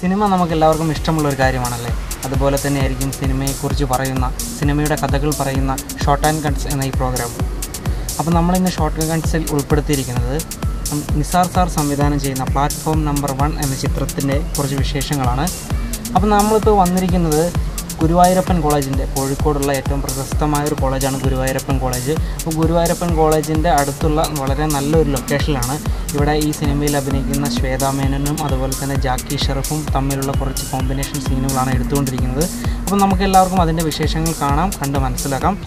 Cinema നമുക്ക് എല്ലാവർക്കും ഇഷ്ടമുള്ള ഒരു കാര്യമാണല്ലേ അതുപോലെ തന്നെ ആയിരിക്കും സിനിമയെക്കുറിച്ച് പറയുന്ന സിനിമയുടെ കഥകൾ പറയുന്ന ഷോർട്ട് ആൻഡ് കട്ട്സ് എന്ന ഈ പ്രോഗ്രാം അപ്പോൾ നമ്മളിന്ന് ഷോർട്ട് ആൻഡ് കട്ട്സിൽ ഉൾപ്പെടുത്തിയിരിക്കുന്നത് ഉം, നിസാർ സാർ സംവിധാനം ചെയ്യുന്ന പ്ലാറ്റ്ഫോം നമ്പർ വൺ എന്ന ചിത്രത്തിൻ്റെ കുറച്ച് വിശേഷങ്ങളാണ് അപ്പോൾ നമ്മളിപ്പോൾ വന്നിരിക്കുന്നത് ഗുരുവായൂരപ്പൻ കോളേജിൻ്റെ കോഴിക്കോടുള്ള ഏറ്റവും പ്രശസ്തമായ ഒരു കോളേജാണ് ഗുരുവായൂരപ്പൻ കോളേജ് അപ്പോൾ ഗുരുവായൂരപ്പൻ കോളേജിൻ്റെ അടുത്തുള്ള വളരെ നല്ലൊരു ലൊക്കേഷനിലാണ് ഇവിടെ ഈ സിനിമയിൽ അഭിനയിക്കുന്ന ശ്വേതാ മേനനും അതുപോലെ തന്നെ ജാക്കി ഷെറഫും തമ്മിലുള്ള കുറച്ച് കോമ്പിനേഷൻ സീനുകളാണ് എടുത്തുകൊണ്ടിരിക്കുന്നത് അപ്പോൾ നമുക്ക് എല്ലാവർക്കും അതിൻ്റെ വിശേഷങ്ങൾ കാണാം കണ്ട് മനസ്സിലാക്കാം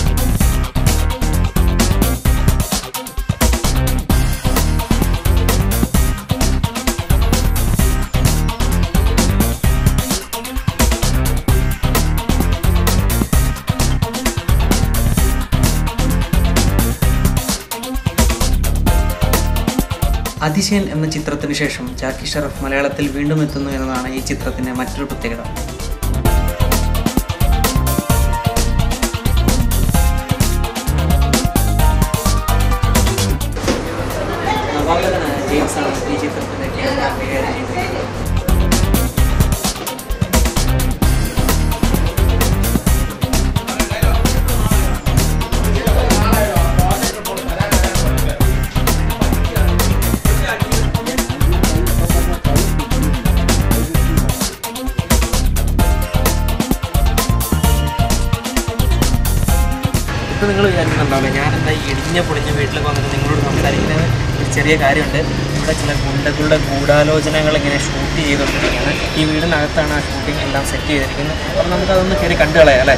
അതിശയൻ എന്ന ചിത്രത്തിന് ശേഷം ജാക്കി ഷറഫ് മലയാളത്തിൽ വീണ്ടും എത്തുന്നു എന്നതാണ് ഈ ചിത്രത്തിൻ്റെ മറ്റൊരു പ്രത്യേകത നവാഗതനായ ജെയിംസ് ആണ് ഈ ചിത്രത്തിൻ്റെ ക്യാമറ കൈകാര്യം ചെയ്തിരിക്കുന്നത് ഇപ്പം നിങ്ങൾ വിചാരിക്കുന്നുണ്ടാവില്ല ഞാനെന്താ ഈ ഇടിഞ്ഞ പൊളിഞ്ഞ വീട്ടിലൊക്കെ വന്നിട്ട് നിങ്ങളോട് സംസാരിക്കുന്നത് ഒരു ചെറിയ കാര്യമുണ്ട് ഇവിടെ ചില ഗുണ്ടകളുടെ ഗൂഢാലോചനകൾ ഇങ്ങനെ ഷൂട്ട് ചെയ്തുകൊണ്ടിരിക്കുകയാണ് ഈ വീടിനകത്താണ് ആ ഷൂട്ടിംഗ് എല്ലാം സെറ്റ് ചെയ്തിരിക്കുന്നത് അപ്പം നമുക്കതൊന്ന് കയറി കണ്ടു കളയാം അല്ലേ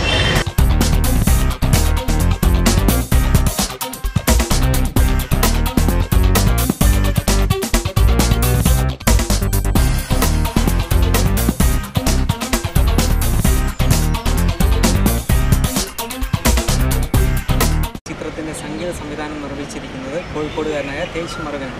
ചിത്രത്തിൻ്റെ സംഗീത സംവിധാനം നിർവഹിച്ചിരിക്കുന്നത് കോഴിക്കോടുകാരനായ തേജ് മറുകനാണ്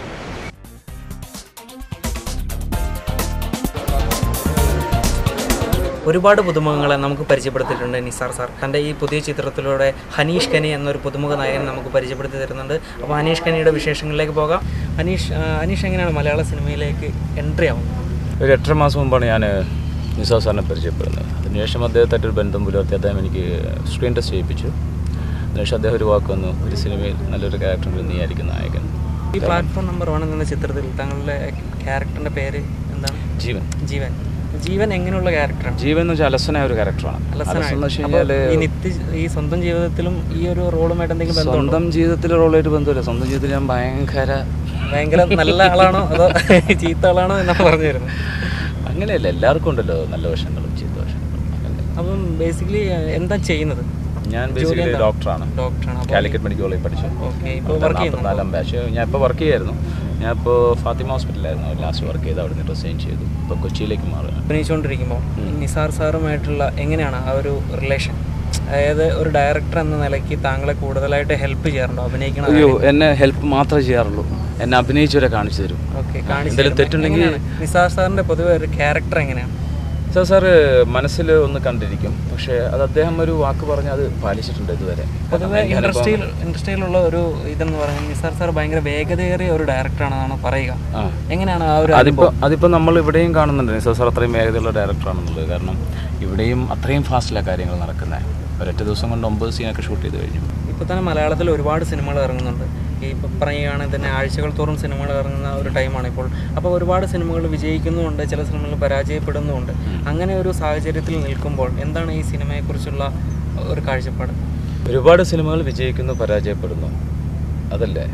ഒരുപാട് പുതുമുഖങ്ങളെ നമുക്ക് പരിചയപ്പെടുത്തിയിട്ടുണ്ട് നിസാർ സാർ തൻ്റെ ഈ പുതിയ ചിത്രത്തിലൂടെ ഹനീഷ് കനി എന്നൊരു പുതുമുഖ നായകൻ നമുക്ക് പരിചയപ്പെടുത്തി തരുന്നുണ്ട് അപ്പോൾ ഹനീഷ് കനിയുടെ വിശേഷങ്ങളിലേക്ക് പോകാം ഹനീഷ് ആ, ഹനീഷ് എങ്ങനെയാണ് മലയാള സിനിമയിലേക്ക് എൻട്രി ആവുന്നത് ഒരു എട്ടര മാസം മുമ്പാണ് ഞാൻ നിസാർ സാറിനെ പരിചയപ്പെടുന്നത് അതിനുശേഷം അദ്ദേഹത്തായിട്ട് ഒരു ബന്ധം പുലർത്തി അദ്ദേഹം എനിക്ക് സ്ക്രീൻ ടെസ്റ്റ് ചെയ്യിപ്പിച്ചു അതിനുശേഷം അദ്ദേഹം ഒരു വാക്ക് വന്നു ഒരു സിനിമയിൽ നല്ലൊരു ക്യാരക്ടർ നീയായിരിക്കും നായകൻ ഈ പ്ലാറ്റ്ഫോം നമ്പർ വൺ എന്ന ചിത്രത്തിൽ താങ്കളുടെ ക്യാരക്ടറിൻ്റെ പേര് എന്താണ് ജീവൻ ജീവൻ ജീവൻ എങ്ങനെയുള്ള ക്യാരക്ടറാണ് ജീവൻ എന്ന് വെച്ചാൽ അലസനായ ഒരു ക്യാരക്ടറാണ് അലസൻ എന്ന് വെച്ച് അപ്പോൾ കഴിഞ്ഞാൽ ഈ നിത്യ ഈ സ്വന്തം ജീവിതത്തിലും ഈ ഒരു റോളുമായിട്ട് എന്തെങ്കിലും ബന്ധമുണ്ടോ സ്വന്തം ജീവിതത്തിലെ റോളായിട്ട് ബന്ധമില്ല സ്വന്തം ജീവിതത്തിൽ ഞാൻ ഭയങ്കര ഭയങ്കര നല്ല ആളാണോ അതോ ചീത്ത ആളാണോ എന്നാണ് പറഞ്ഞു തരുന്നത് അങ്ങനെയല്ല എല്ലാവർക്കും ഉണ്ടല്ലോ നല്ല വശങ്ങളും ചീത്ത വശങ്ങളും അങ്ങനെ. അപ്പം ബേസിക്കലി എന്താ ചെയ്യുന്നത് ഞാൻ ബേസിക്കലി ഡോക്ടറാണ് ഡോക്ടറാണ് അപ്പോൾ കാലിക്കറ്റ് മെഡിക്കൽ കോളേജിൽ പഠിച്ചു ഓക്കെ ഇപ്പോൾ വർക്ക് ചെയ്യുന്നു നാൽപ്പത്തിനാലാം ബാച്ച് ഞാൻ ഇപ്പോൾ വർക്ക് ചെയ്യായിരുന്നു ഞാൻ ഇപ്പോൾ ഫാത്തിമ ഹോസ്പിറ്റലായിരുന്നു ലാസ്റ്റ് വർക്ക് ചെയ്ത് അവിടെ നിന്ന് റിസൈൻ ചെയ്തു ഇപ്പോൾ കൊച്ചിയിലേക്ക് മാറുകയാണ് അഭിനയിച്ചുകൊണ്ടിരിക്കുമ്പോൾ നിസാർ സാറുമായിട്ടുള്ള എങ്ങനെയാണ് ആ ഒരു റിലേഷൻ അതായത് ഒരു ഡയറക്ടർ എന്ന നിലയ്ക്ക് താങ്കളെ കൂടുതലായിട്ട് ഹെൽപ്പ് ചെയ്യാറുണ്ടോ അഭിനയിക്കണം അയ്യോ എന്നെ ഹെൽപ്പ് മാത്രമേ ചെയ്യാറുള്ളൂ എന്നെ അഭിനയിച്ചവരെ കാണിച്ചു തരും ഓക്കെ എന്തെങ്കിലും തെറ്റുണ്ടെങ്കിൽ നിസാർ സാറിന്റെ പൊതുവെ ഒരു ക്യാരക്ടർ എങ്ങനെയാണ് സാർ സാറ് മനസ്സിൽ ഒന്ന് കണ്ടിരിക്കും പക്ഷേ അത് അദ്ദേഹം ഒരു വാക്ക് പറഞ്ഞ് അത് പാലിച്ചിട്ടുണ്ട് ഇതുവരെ പൊതുവെ ഇൻഡസ്ട്രിയിൽ ഇൻഡസ്ട്രിയിലുള്ള ഒരു ഇതെന്ന് പറയുന്നത് നിസാർ സാർ ഭയങ്കര വേഗതയേറിയ ഒരു ഡയറക്ടറാണെന്നാണ് പറയുക ആ എങ്ങനെയാണ് ആ ഒരു അതിപ്പോൾ അതിപ്പോൾ നമ്മൾ ഇവിടെയും കാണുന്നുണ്ട് നിസാർ സാർ അത്രയും വേഗതയുള്ള ഡയറക്ടറാണെന്നുള്ളത് കാരണം ഇവിടെയും അത്രയും ഫാസ്റ്റിലാണ് കാര്യങ്ങൾ നടക്കുന്നത് ഒരൊറ്റ ദിവസം കൊണ്ട് ഒമ്പത് സീനൊക്കെ ഷൂട്ട് ചെയ്ത് കഴിഞ്ഞു ഇപ്പോൾ തന്നെ മലയാളത്തിൽ ഒരുപാട് സിനിമകൾ ഇറങ്ങുന്നുണ്ട് ഈ ഇപ്പോൾ പറയുകയാണെങ്കിൽ തന്നെ ആഴ്ചകൾ തോറും സിനിമകൾ ഇറങ്ങുന്ന ഒരു ടൈമാണ് ഇപ്പോൾ അപ്പോൾ ഒരുപാട് സിനിമകൾ വിജയിക്കുന്നുമുണ്ട് ചില സിനിമകൾ പരാജയപ്പെടുന്നുമുണ്ട് അങ്ങനെ ഒരു സാഹചര്യത്തിൽ നിൽക്കുമ്പോൾ എന്താണ് ഈ സിനിമയെക്കുറിച്ചുള്ള ഒരു കാഴ്ചപ്പാട് ഒരുപാട് സിനിമകൾ വിജയിക്കുന്നു പരാജയപ്പെടുന്നു അതല്ലേ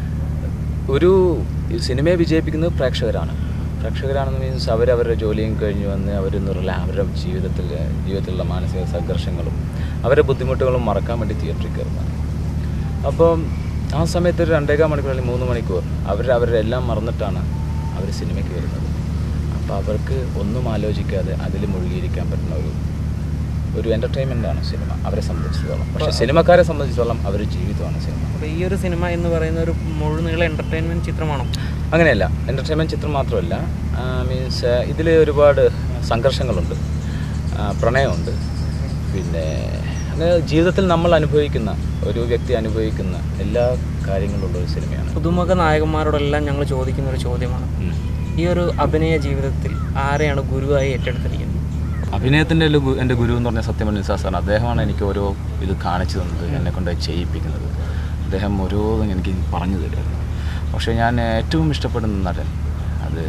ഒരു സിനിമയെ വിജയിപ്പിക്കുന്നത് പ്രേക്ഷകരാണ് പ്രേക്ഷകരാണെന്ന് മീൻസ് അവരവരുടെ ജോലിയും കഴിഞ്ഞ് വന്ന് അവരൊന്ന് റിലാ അവരുടെ ജീവിതത്തിൽ ജീവിതത്തിലുള്ള മാനസിക സംഘർഷങ്ങളും അവരുടെ ബുദ്ധിമുട്ടുകളും മറക്കാൻ വേണ്ടി തിയേറ്ററിൽ കയറുന്നതാണ് അപ്പം ആ സമയത്ത് ഒരു രണ്ടേകാൽ മണിക്കൂർ അല്ലെങ്കിൽ മൂന്ന് മണിക്കൂർ അവർ അവരുടെ എല്ലാം മറന്നിട്ടാണ് അവർ സിനിമയ്ക്ക് വരുന്നത് അപ്പോൾ അവർക്ക് ഒന്നും ആലോചിക്കാതെ അതിൽ മുഴുകിയിരിക്കാൻ പറ്റുന്ന ഒരു ഒരു എൻ്റർടൈൻമെൻ്റ് ആണ് സിനിമ അവരെ സംബന്ധിച്ചിടത്തോളം പക്ഷേ സിനിമക്കാരെ സംബന്ധിച്ചിടത്തോളം അവർ ജീവിതമാണ് സിനിമ അപ്പോൾ ഈ ഒരു സിനിമ എന്ന് പറയുന്ന ഒരു മുഴുനീള എൻ്റർടൈൻമെൻറ്റ് ചിത്രമാണോ അങ്ങനെയല്ല എൻ്റർടൈൻമെൻറ്റ് ചിത്രം മാത്രമല്ല മീൻസ് ഇതിൽ ഒരുപാട് സംഘർഷങ്ങളുണ്ട് ആ, പ്രണയമുണ്ട് പിന്നെ അങ്ങനെ ജീവിതത്തിൽ നമ്മൾ അനുഭവിക്കുന്ന ഒരു വ്യക്തി അനുഭവിക്കുന്ന എല്ലാ കാര്യങ്ങളുള്ള ഒരു സിനിമയാണ് പുതുമുഖ നായകന്മാരോടെല്ലാം ഞങ്ങൾ ചോദിക്കുന്ന ഒരു ചോദ്യമാണ് ഉം. ഈ ഒരു അഭിനയ ജീവിതത്തിൽ ആരെയാണ് ഗുരുവായി ഏറ്റെടുത്തിരിക്കുന്നത് അഭിനയത്തിൻ്റെ എൻ്റെ ഗുരു എന്ന് പറഞ്ഞ സത്യം പറഞ്ഞ സാറാണ് അദ്ദേഹമാണ് എനിക്ക് ഓരോ ഇത് കാണിച്ചു തന്നത് എന്നെ കൊണ്ട് ചെയ്യിപ്പിക്കുന്നത് അദ്ദേഹം ഓരോന്നും എനിക്ക് പറഞ്ഞു തരുമായിരുന്നു പക്ഷേ ഞാൻ ഏറ്റവും ഇഷ്ടപ്പെടുന്ന നടൻ അത്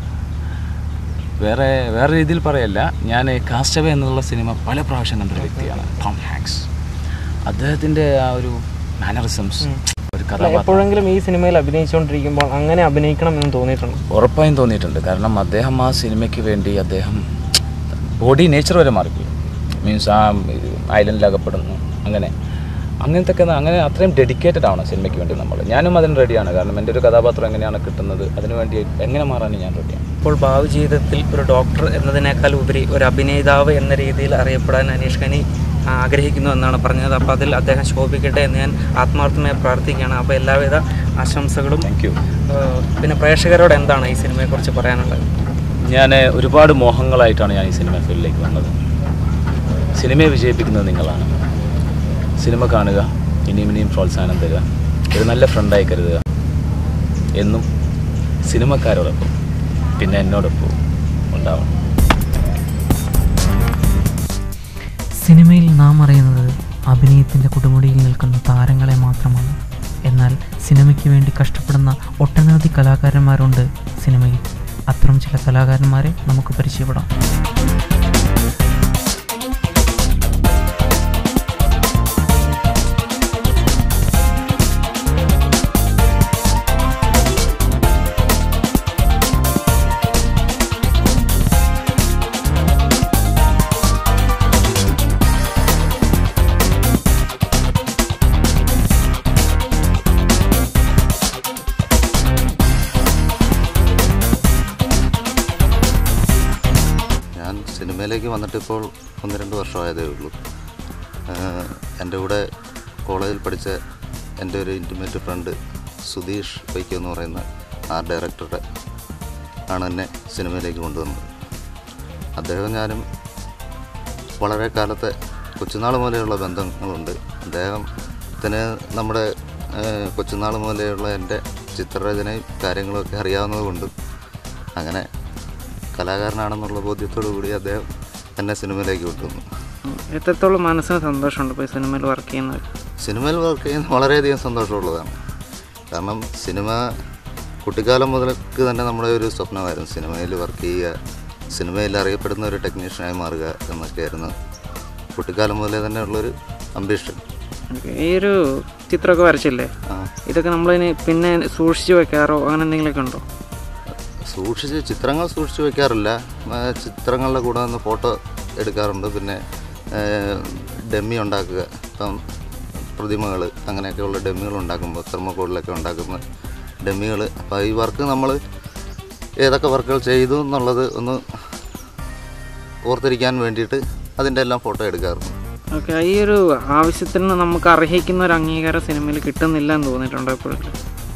വേറെ വേറെ രീതിയിൽ പറയല്ല ഞാൻ കാസ്റ്റവേ എന്നുള്ള സിനിമ പല പ്രാവശ്യം കണ്ടൊരു വ്യക്തിയാണ് ടോം ഹാങ്സ് അദ്ദേഹത്തിൻ്റെ ആ ഒരു മാനറിസംസ് ഒരു കഥാപാത്രം എപ്പോഴെങ്കിലും ഈ സിനിമയിൽ അഭിനയിച്ചുകൊണ്ടിരിക്കുമ്പോൾ അങ്ങനെ അഭിനയിക്കണം എന്ന് തോന്നിയിട്ടുണ്ട് ഉറപ്പായും തോന്നിയിട്ടുണ്ട് കാരണം അദ്ദേഹം ആ സിനിമയ്ക്ക് വേണ്ടി അദ്ദേഹം ബോഡി നേച്ചർ വരെ മാറിപ്പോയി മീൻസ് ആ ഐലൻഡിൽ അകപ്പെടുന്നു അങ്ങനെ അങ്ങനത്തെ ഒക്കെ അങ്ങനെ അത്രയും ഡെഡിക്കേറ്റഡ് ആണ് സിനിമയ്ക്ക് വേണ്ടി നമ്മൾ ഞാനും അതിന് റെഡിയാണ് കാരണം എൻ്റെ ഒരു കഥാപാത്രം എങ്ങനെയാണ് കിട്ടുന്നത് അതിനുവേണ്ടി എങ്ങനെ മാറാനും ഞാൻ റെഡിയാണ് ഇപ്പോൾ ഭാവി ജീവിതത്തിൽ ഒരു ഡോക്ടർ എന്നതിനേക്കാൾ ഉപരി ഒരു അഭിനേതാവ് എന്ന രീതിയിൽ അറിയപ്പെടാൻ അനീഷ് ഖനി ആഗ്രഹിക്കുന്നു എന്നാണ് പറഞ്ഞത് അപ്പോൾ അതിൽ അദ്ദേഹം ശോഭിക്കട്ടെ എന്ന് ഞാൻ ആത്മാർത്ഥമായി പ്രാർത്ഥിക്കുകയാണ് അപ്പോൾ എല്ലാവിധ ആശംസകളും താങ്ക് യു ഏഹ്, പിന്നെ പ്രേക്ഷകരോട് എന്താണ് ഈ സിനിമയെക്കുറിച്ച് പറയാനുള്ളത് ഞാൻ ഒരുപാട് മോഹങ്ങളായിട്ടാണ് ഞാൻ ഈ സിനിമ ഫീൽഡിലേക്ക് വന്നത് സിനിമയെ വിജയിപ്പിക്കുന്നത് നിങ്ങളാണ് സിനിമ കാണുക ഇനിയും ഇനിയും പ്രോത്സാഹനം തരിക ഒരു നല്ല ഫ്രണ്ടായി കരുതുക എന്നും സിനിമക്കാരോടൊപ്പം പിന്നെ എന്നോടൊപ്പം ഉണ്ടാവണം സിനിമയിൽ നാം അറിയുന്നത് അഭിനയത്തിൻ്റെ കൊടുമുടിയിൽ നിൽക്കുന്ന താരങ്ങളെ മാത്രമാണ് എന്നാൽ സിനിമയ്ക്ക് വേണ്ടി കഷ്ടപ്പെടുന്ന ഒട്ടനവധി കലാകാരന്മാരുണ്ട് സിനിമയിൽ അത്തരം ചില കലാകാരന്മാരെ നമുക്ക് പരിചയപ്പെടാം ഞാൻ സിനിമയിലേക്ക് വന്നിട്ടിപ്പോൾ ഒന്ന് രണ്ട് വർഷമായതേ ഉള്ളൂ ആഹ് എൻ്റെ കൂടെ കോളേജിൽ പഠിച്ച എൻ്റെ ഒരു ഇൻറ്റിമേറ്റ് ഫ്രണ്ട് സുധീഷ് വൈക്കം എന്ന് പറയുന്ന ആർട്ട് ഡയറക്ടറുടെ ആണ് എന്നെ സിനിമയിലേക്ക് കൊണ്ടുവന്നത് അദ്ദേഹം ഞാനും വളരെ കാലത്തെ കൊച്ചുനാൾ മുതലെയുള്ള ബന്ധങ്ങളുണ്ട് അദ്ദേഹത്തിന് നമ്മുടെ ആഹ് കൊച്ചുനാൾ മുതലെയുള്ള എൻ്റെ ചിത്രരചനയും കാര്യങ്ങളൊക്കെ അറിയാവുന്നത് കൊണ്ടും അങ്ങനെ കലാകാരനാണെന്നുള്ള ബോധ്യത്തോടു കൂടി അദ്ദേഹം എന്നെ സിനിമയിലേക്ക് കൊണ്ടുവന്നു എത്രത്തോളം മനസ്സിന് സന്തോഷമുണ്ട് ഇപ്പോൾ ഈ സിനിമയിൽ വർക്ക് ചെയ്യുന്നത് സിനിമയിൽ വർക്ക് ചെയ്യുന്നത് വളരെയധികം സന്തോഷമുള്ളതാണ് കാരണം സിനിമ കുട്ടിക്കാലം മുതൽക്ക് തന്നെ നമ്മുടെ ഒരു സ്വപ്നമായിരുന്നു സിനിമയിൽ വർക്ക് ചെയ്യുക സിനിമയിൽ അറിയപ്പെടുന്ന ഒരു ടെക്നീഷ്യനായി മാറുക എന്നൊക്കെയായിരുന്നു കുട്ടിക്കാലം മുതലേ തന്നെ ഉള്ളൊരു അംബിഷൻ ഈ ഒരു ചിത്രമൊക്കെ വരച്ചില്ലേ ആ ഇതൊക്കെ നമ്മളിനി പിന്നെ സൂക്ഷിച്ചു വെക്കാറോ അങ്ങനെ എന്തെങ്കിലുമൊക്കെ ഉണ്ടോ സൂക്ഷിച്ച് ചിത്രങ്ങൾ സൂക്ഷിച്ച് വെക്കാറില്ല ആ, ചിത്രങ്ങളുടെ കൂടെ നിന്ന് ഫോട്ടോ എടുക്കാറുണ്ട് പിന്നെ ഡെമ്മി ഉണ്ടാക്കുക ഇപ്പം പ്രതിമകൾ അങ്ങനെയൊക്കെയുള്ള ഡെമ്മികൾ ഉണ്ടാക്കുമ്പോൾ തെർമോക്കോളിലൊക്കെ ഉണ്ടാക്കുന്ന ഡെമ്മികൾ അപ്പോൾ ഈ വർക്ക് നമ്മൾ ഏതൊക്കെ വർക്കുകൾ ചെയ്തു എന്നുള്ളത് ഒന്ന് ഓർത്തിരിക്കാൻ വേണ്ടിയിട്ട് അതിൻ്റെ എല്ലാം ഫോട്ടോ എടുക്കാറുണ്ട് ഓക്കെ ഈ ഒരു ആവശ്യത്തിന് നമുക്ക് അർഹിക്കുന്ന ഒരു അംഗീകാരം സിനിമയിൽ കിട്ടുന്നില്ല എന്ന് തോന്നിയിട്ടുണ്ടോ എപ്പോഴെങ്കിലും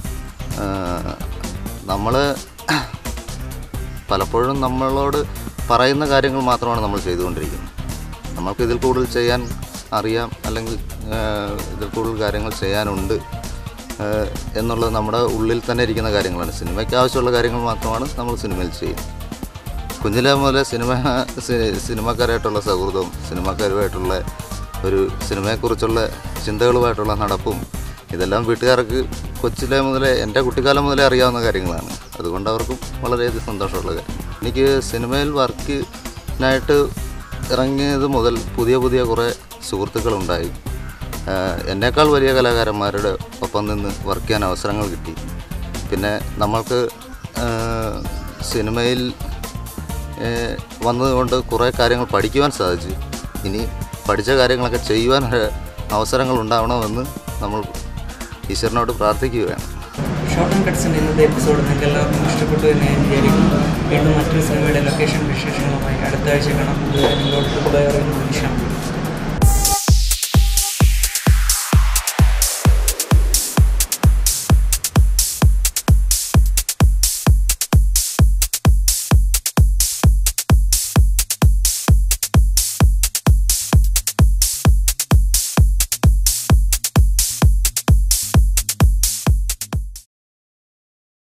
നമ്മൾ പലപ്പോഴും നമ്മളോട് പറയുന്ന കാര്യങ്ങൾ മാത്രമാണ് നമ്മൾ ചെയ്തുകൊണ്ടിരിക്കുന്നത് നമ്മൾക്ക് ഇതിൽ കൂടുതൽ ചെയ്യാൻ അറിയാം അല്ലെങ്കിൽ ആ, ഇതിൽ കൂടുതൽ കാര്യങ്ങൾ ചെയ്യാനുണ്ട് ആ, എന്നുള്ളത് നമ്മുടെ ഉള്ളിൽ തന്നെ ഇരിക്കുന്ന കാര്യങ്ങളാണ് സിനിമയ്ക്ക് ആവശ്യമുള്ള കാര്യങ്ങൾ മാത്രമാണ് നമ്മൾ സിനിമയിൽ ചെയ്യുന്നത് കുഞ്ഞിലെ മുതലേ സിനിമ സി- സിനിമക്കാരായിട്ടുള്ള സൗഹൃദവും സിനിമക്കാരുമായിട്ടുള്ള ഒരു സിനിമയെക്കുറിച്ചുള്ള ചിന്തകളുമായിട്ടുള്ള നടപ്പും ഇതെല്ലാം വീട്ടുകാർക്ക് കൊച്ചിലെ മുതലേ എൻ്റെ കുട്ടിക്കാലം മുതലേ അറിയാവുന്ന കാര്യങ്ങളാണ് അതുകൊണ്ട് അവർക്കും വളരെയധികം സന്തോഷമുള്ള കാര്യം എനിക്ക് സിനിമയിൽ വർക്കിനായിട്ട് ഇറങ്ങിയത് മുതൽ പുതിയ പുതിയ കുറേ സുഹൃത്തുക്കളുണ്ടായി ആഹ് എന്നേക്കാൾ വലിയ കലാകാരന്മാരുടെ ഒപ്പം നിന്ന് വർക്ക് ചെയ്യാൻ അവസരങ്ങൾ കിട്ടി പിന്നെ നമ്മൾക്ക് ആഹ് സിനിമയിൽ ഏഹ് വന്നതുകൊണ്ട് കുറേ കാര്യങ്ങൾ പഠിക്കുവാൻ സാധിച്ചു ഇനി പഠിച്ച കാര്യങ്ങളൊക്കെ ചെയ്യുവാൻ ഒരു അവസരങ്ങൾ ഉണ്ടാവണമെന്ന് നമ്മൾ ഈശ്വരനോട് പ്രാർത്ഥിക്കുകയാണ് ഷോർട്ട് ആൻഡ് കട്ട്സിൻ്റെ ഇന്നത്തെ എപ്പിസോഡ് നിങ്ങൾക്ക് എല്ലാവർക്കും ഇഷ്ടപ്പെട്ടു എന്ന് ഞാൻ വിചാരിക്കുന്നു വീണ്ടും മറ്റൊരു സിനിമയുടെ ലൊക്കേഷൻ വിശേഷങ്ങളുമായി അടുത്ത ആഴ്ച കാണാം പുതിയ നിങ്ങളോട് കൂടെ അറിയുന്ന നിമിഷം